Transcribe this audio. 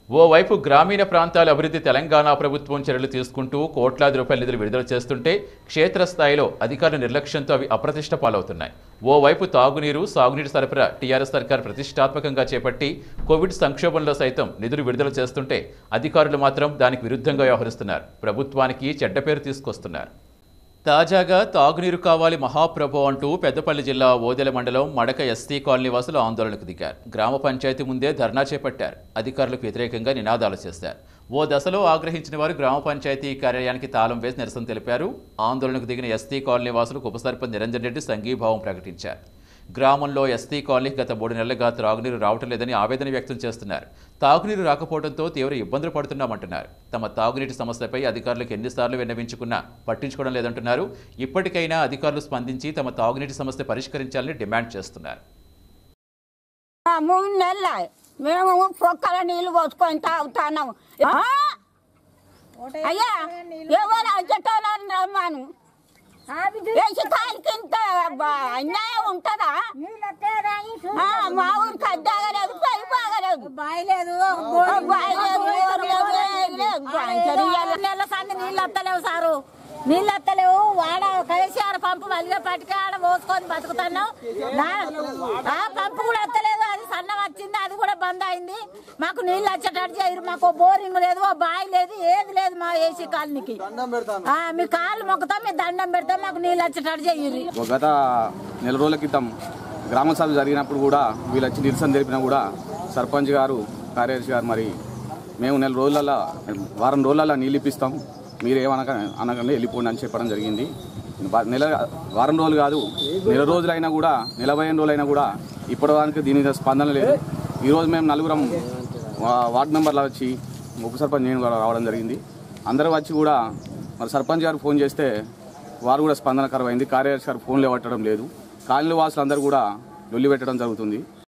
ఓవైపు గ్రామీణ ప్రాంతాల అభివృద్ధి తెలంగాణ ప్రభుత్వం చర్యలు తీసుకుంటూ కోట్లాది రూపాయల నిధులు విడుదల చేస్తుంటే క్షేత్రస్థాయిలో అధికారుల నిర్లక్ష్యంతో అవి అప్రతిష్ట పాలవుతున్నాయి ఓవైపు తాగునీరు సాగునీటి సరఫరా టీఆర్ఎస్ సర్కార్ ప్రతిష్టాత్మకంగా చేపట్టి కోవిడ్ సంక్షోభంలో సైతం నిధులు విడుదల చేస్తుంటే అధికారులు మాత్రం దానికి విరుద్ధంగా వ్యవహరిస్తున్నారు ప్రభుత్వానికి చెడ్డ పేరు తీసుకొస్తున్నారు తాజాగా తాగునీరు కావాలి మహాప్రభు అంటూ పెద్దపల్లి జిల్లా ఓదెల మండలం మడక ఎస్టీ కాలనీ వాసులు ఆందోళనకు దిగారు గ్రామ పంచాయతీ ముందే ధర్నా చేపట్టారు అధికారులకు వ్యతిరేకంగా నినాదాలు చేశారు ఓ దశలో ఆగ్రహించిన వారు గ్రామ పంచాయతీ కార్యాలయానికి తాళం వేసి నిరసన తెలిపారు ఆందోళనకు దిగిన ఎస్టీ కాలనీ వాసులకు ఉప సర్పంచ్ నిరంజన్ రెడ్డి సంఘీభావం ప్రకటించారు గ్రామంలో ఎస్టీ కాలనీకి గత మూడు నెలలుగా త్రాగునీరు రావటం లేదని ఆవేదన వ్యక్తం చేస్తున్నారు తాగునీరు రాకపోవడంతో తీవ్ర ఇబ్బందులు పడుతున్నామంటున్నారు తమ తాగునీటి సమస్యపై అధికారులకు ఎన్నిసార్లు విన్నవించుకున్నా పట్టించుకోవడం లేదంటున్నారు ఇప్పటికైనా అధికారులు స్పందించి తమ తాగునీటి సమస్య పరిష్కరించాలని డిమాండ్ చేస్తున్నారు ఆ, మూడు నెలల మేము పొక్కల నీళ్లు పోసుకొని తాగుతున్నాం ఆ? అయ్యా ఎవరు అచ్చటోళ్ళని రమ్మను వేసి కాలికి ఇంత బ- అన్యాయం ఉంటుందా ఆ, మా ఊరికి అద్దాగలేదు పై బాగలేదు బాయలేదు బాయలేదు, ఊరు లేదు, ఏం లేదు. బాంచరు ఇయ్యాల. నెల సంది నీళ్ళు వస్తలేవు సారు నీళ్ళు వస్తలేవు వాడ కేసీఆర్ పంపు మళ్ళీ పట్టుకే ఆడ పోసుకొని బతుకుతున్నాం నా- ఆ పంపు కూడా వస్తలేదు అది సన్నం వచ్చింది అది కూడా బంద్ అయింది మాకు నీళ్ళు వచ్చేటట్టు చేయరు మాకు ఓ బోరింగ్ లేదు ఓ బావి లేదు ఏది లేదు మా ఏసీ కాలనీకి ఆ, మీ కాళ్ళు మొక్కుతాం మీ దండం పెడతాం మాకు నీళ్ళు వచ్చేటట్టు చేయరు ఒక గత నెల రోజుల క్రితం గ్రామ సభ జరిగినప్పుడు కూడా వీళ్ళు వచ్చి నిరసన తెలిపినా కూడా సర్పంచ్ గారు కార్యదర్శి గారు మరి మేము నెల రోజులలో వారం రోజులలో నీళ్ళు ఇప్పిస్తాం మీరు ఏమనక అనకండి వెళ్ళిపోండి అని చెప్పడం జరిగింది వా- నెల వారం రోజులు కాదు నెల రోజులైనా కూడా నెల పదిహేను రోజులైనా కూడా ఇప్పటివరకు దీని మీద స్పందన లేదు ఈరోజు మేము నలుగురం వా- వార్డు మెంబర్లు వచ్చి ఉప సర్పంచ్ నేను కూడా రావడం జరిగింది అందరూ వచ్చి కూడా మరి సర్పంచ్ గారు ఫోన్ చేస్తే వారు కూడా స్పందనకరమైంది కార్యదర్శి గారు ఫోన్లు ఇవ్వటం లేదు కాలనీ వాసులు అందరూ కూడా లొల్లి పెట్టడం జరుగుతుంది